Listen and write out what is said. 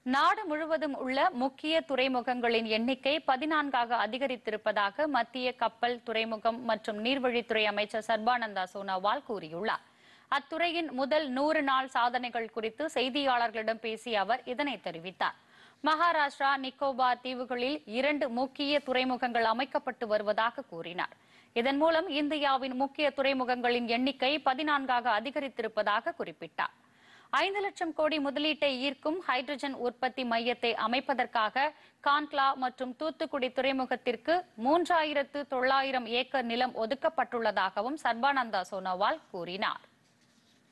நாடு முழுவதும் உள்ள முக்கிய துறைமுகங்களின் எண்ணிக்கை பதினான்காக அதிகரித்திருப்பதாக மத்திய கப்பல் துறைமுகம் மற்றும் நீர்வழித்துறை அமைச்சர் சர்பானந்தா சோனோவால் கூறியுள்ளார் அத்துறையின் முதல் நூறு நாள் சாதனைகள் குறித்து செய்தியாளர்களிடம் பேசிய அவர் இதனை தெரிவித்தார் மகாராஷ்டிரா நிக்கோபார் தீவுகளில் இரண்டு முக்கிய துறைமுகங்கள் அமைக்கப்பட்டு வருவதாக கூறினார் இதன் மூலம் இந்தியாவின் முக்கிய துறைமுகங்களின் எண்ணிக்கை பதினான்காக அதிகரித்திருப்பதாக குறிப்பிட்டார் ஐந்து லட்சம் கோடி முதலீட்டை ஈர்க்கும் ஹைட்ரஜன் உற்பத்தி மையத்தை அமைப்பதற்காக கான்க்லா மற்றும் தூத்துக்குடி துறைமுகத்திற்கு மூன்றாயிரத்து தொள்ளாயிரம் ஏக்கர் நிலம் ஒதுக்கப்பட்டுள்ளதாகவும் சர்பானந்தா சோனோவால் கூறினார்